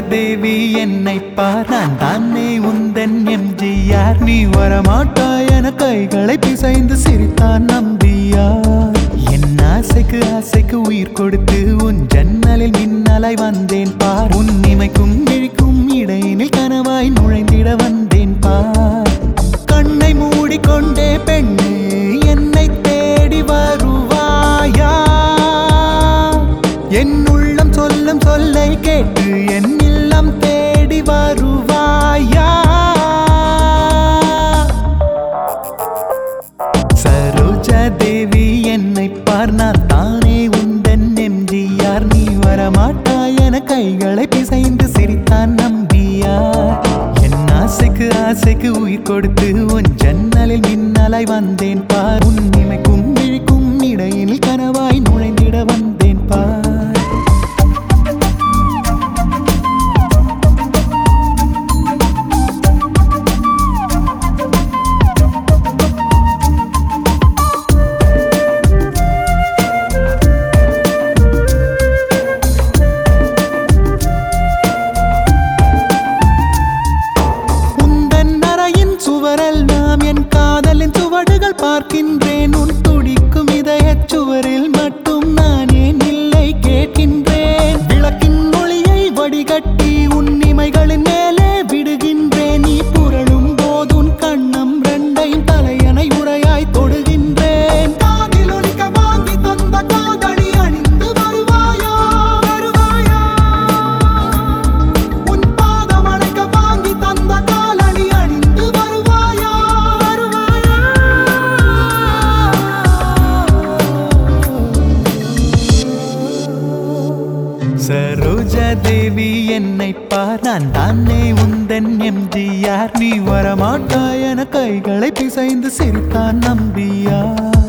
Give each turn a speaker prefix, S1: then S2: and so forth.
S1: தேவி என்னை பார் நான் தானே உந்தன் எம்ஜிஆர் நீ வரமாட்டாய் என கைகளை பிசைந்து சிரித்தான் நம்பியார் என் ஆசைக்கு ஆசைக்கு உயிர் கொடுத்து உன் ஜன்னலில் மின்னலாய் வந்தேன் பார் உன் இமைக்கும் விழிக்கும் இடையினில் கனவாய் நுழைந்திட வந்தேன் பார் கண்ணை மூடிக்கொண்டே பெண்ணே என்னை தேடி வருவாயா என் உள்ளம் சொல்லும் சொல்லை கேட்டு என் இல்லம் தேடி வருவாயா சரோஜா தேவி என்னை பார் நான் தானே உந்தன் எம்ஜிஆர் நீ வரமாட்டாய் என கைகளை பிசைந்து சிரித்தான் நம்பியார் என் ஆசைக்கு ஆசைக்கு உயிர் கொடுத்து உன் ஜன்னலில் மின்னலாய் வந்தேன் பார் உன் இமைக்கும் விழிக்கும் இடையினில் கனவாய் நுழைந்திட வந்தேன் பார் உந்தன் அறையின் சுவரெல்லாம் என் காதலின் சுவடுகள் பார்க்கின்றேன் உன் துடிக்கும் இதயச் சுவரில் மட்டும் நான் ஏன் இல்லை கேட்கின்றேன் விளக்கின் ஒளியை வடிகட்டி உன் இமைகளின் மேலே விடுகின்றேன் நீ புரளும் போது உன் கண்ணம் ரெண்டையும் தலையணை உரையாய் தொடுகின்றேன் காதில் ஒலிக்க வாங்கி தந்த காதணி அணிந்து வருவாயா வருவாயா உன் பாதம் அணைக்க வாங்கி தந்த காலணி அணிந்து வருவாயா வருவாயா சரோஜா தேவி என்னை பார் நான் தானே உந்தன் எம்ஜிஆர் நீ வரமாட்டாய் என கைகளை பிசைந்து சிரித்தான் நம்பியார்